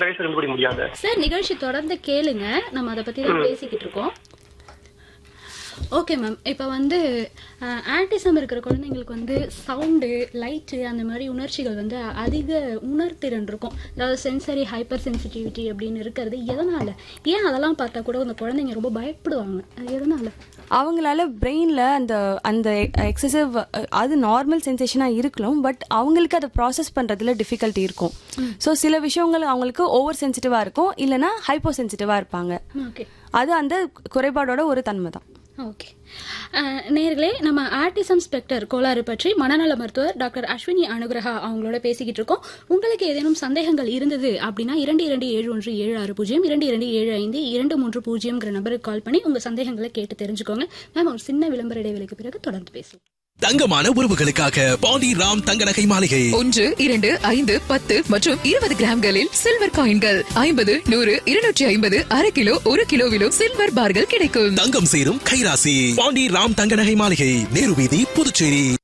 வயசு கண்டுபிடிக்க முடியாது சார் நிகழ்ச்சி தொடர்ந்து கேளுங்க நம்ம அதை பத்தி தான் பேசிக்கிட்டு இருக்கோம் ஓகே மேம் இப்போ வந்து ஆன்டிசம் இருக்கிற குழந்தைங்களுக்கு வந்து சவுண்டு லைட்டு அந்த மாதிரி உணர்ச்சிகள் வந்து அதிக உணர்திறன் இருக்கும் அதாவது சென்சரி ஹைப்பர் சென்சிட்டிவிட்டி அப்படின்னு இருக்கிறது எதனால ஏன் அதெல்லாம் பார்த்தா கூட அந்த குழந்தைங்க ரொம்ப பயப்படுவாங்க அது எதனால அவங்களால பிரெயினில் அந்த அந்த எக்ஸசிவ் அது நார்மல் சென்சேஷனாக இருக்கலாம் பட் அவங்களுக்கு அதை ப்ராசஸ் பண்ணுறதுல டிஃபிகல்ட்டி இருக்கும் ஸோ சில விஷயங்கள் அவங்களுக்கு ஓவர் சென்சிட்டிவாக இருக்கும் இல்லைனா ஹைப்போ சென்சிட்டிவாக இருப்பாங்க ஓகே அது அந்த குறைபாடோட ஒரு தன்மை தான் ஓகே நேர்களே நம்ம ஆர்டிசம் ஸ்பெக்டர் கோளாறு பற்றி மனநல மருத்துவர் டாக்டர் அஸ்வினி அனுகிரகா அவங்களோட பேசிக்கிட்டு இருக்கோம் உங்களுக்கு ஏதேனும் சந்தேகங்கள் இருந்தது அப்படின்னா இரண்டு இரண்டு ஏழு ஒன்று ஏழு ஆறு பூஜ்ஜியம் இரண்டு இரண்டு ஏழு ஐந்து இரண்டு மூன்று பூஜ்ஜியம்ங்கிற நம்பருக்கு கால் பண்ணி உங்க சந்தேகங்களை கேட்டு தெரிஞ்சுக்கோங்க மேம் ஒரு சின்ன விளம்பர இடைவெளிக்கு பிறகு தொடர்ந்து பேசுவோம் தங்கமான உறவுகளுக்காக பாண்டி ராம் தங்க நகை மாளிகை ஒன்று இரண்டு ஐந்து பத்து மற்றும் இருபது கிராம்களில் சில்வர் காயின்கள் ஐம்பது நூறு இருநூற்றி ஐம்பது அரை கிலோ ஒரு கிலோவிலும் சில்வர் பார்கள் கிடைக்கும் தங்கம் சேரும் கைராசி பாண்டி ராம் தங்க நகை மாளிகை நேரு வீதி புதுச்சேரி